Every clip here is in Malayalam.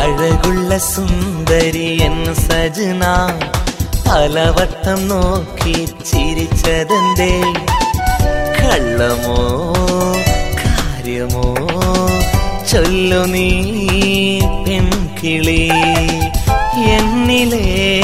അഴകുള്ള സുന്ദരി എന്ന് സജന പലവട്ടം നോക്കി ചിരിച്ചതെന്തേ കള്ളമോ കാര്യമോ ചൊല്ലു നീ പെൺകിളി എന്നിലെ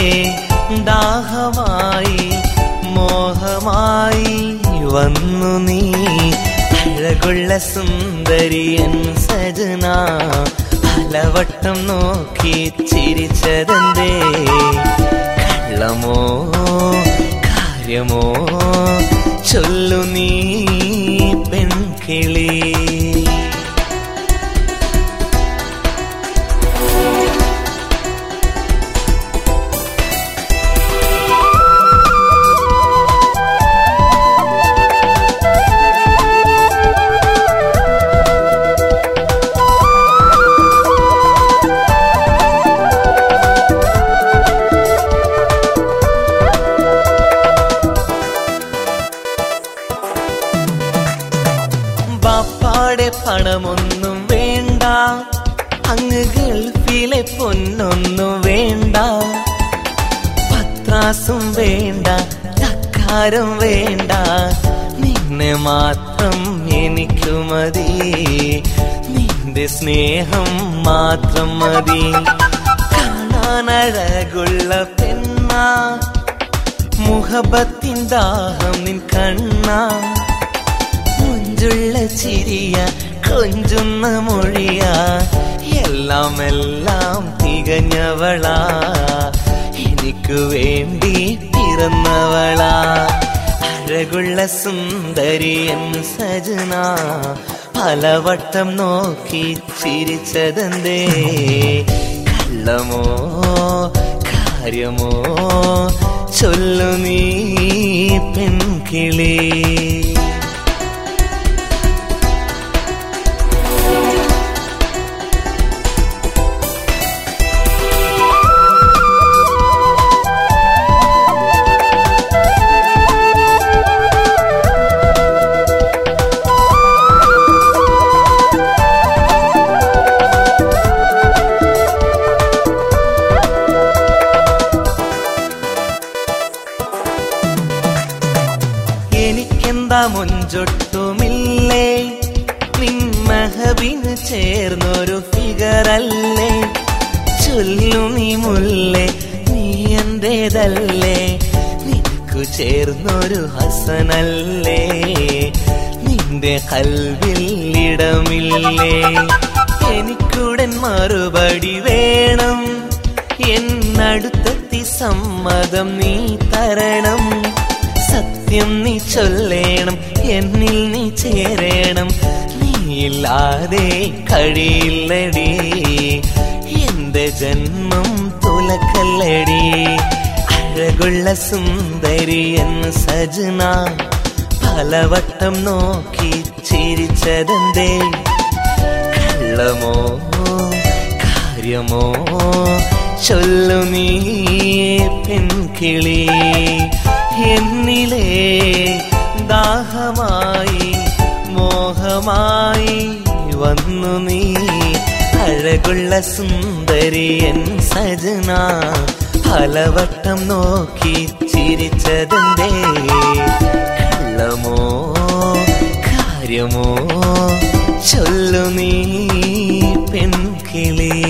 ദാഹമായി മോഹമായി വന്നു നീ അഴകുള്ള സുന്ദരിയൻ സജന പലവട്ടം നോക്കി ചിരിച്ചതെന്തേ കള്ളമോ കാര്യമോ ചൊല്ലു നീ പെൺകിളി ബാപ്പാടെ പണമൊന്നും വേണ്ട അങ്ങ് ഗൾഫിലെ പൊന്നൊന്നും വേണ്ട പത്രാസും വേണ്ട തക്കാരം വേണ്ട നിന്നെ മാത്രം എനിക്കു മതി നിന്റെ സ്നേഹം മാത്രം മതി കാണാനഴകുള്ള പെണ്ണ മുഹബത്തിൻ ദാഹം നിൻ കണ്ണാ മുഞ്ചുള്ള ചിരിയ കൊഞ്ചുന്ന മൊഴിയ എല്ലാം എല്ലാം തികഞ്ഞവളാ എനിക്കു വേണ്ടി പിറന്നവളാ അഴകുള്ള സുന്ദരി എന്ന് സജന പലവട്ടം നോക്കി ചിരിച്ചതെന്തേ കള്ളമോ കാര്യമോ ചൊല്ലു നീ പെൺകിളി എനിക്കെന്താ മുഞ്ചൊട്ടുമില്ലേ നിന്മഹബിന് ചേർന്നൊരു ഫിഗറല്ലേ ചൊല്ലു നീ മുല്ലേ നീ എന്റേതല്ലേ നിനക്കു ചേർന്നൊരു ഹസനല്ലേ നിന്റെ കൽവിൽ ഇടമില്ലേ എനിക്കുടൻ മറുപടി വേണം എന്നടുത്തെത്തി സമ്മതം നീ തരണം സത്യം നീ ചൊല്ലേണം എന്നിൽ നീ ചേരേണം നീയില്ലാതെ കഴിയില്ലടി എന്റെ ജന്മം തുലക്കല്ലടി അഴകുള്ള സുന്ദരി എന്ന് സജന പലവട്ടം നോക്കി ചിരിച്ചതെന്തേ കള്ളമോ കാര്യമോ ചൊല്ലു നീ പെൺകിളി എന്നിലെ ദാഹമായി മോഹമായി വന്നു നീ അഴകുള്ള സുന്ദരിയൻ സജന പലവട്ടം നോക്കി ചിരിച്ചതെന്തേ കള്ളമോ കാര്യമോ ചൊല്ലു നീ പെൺകിളി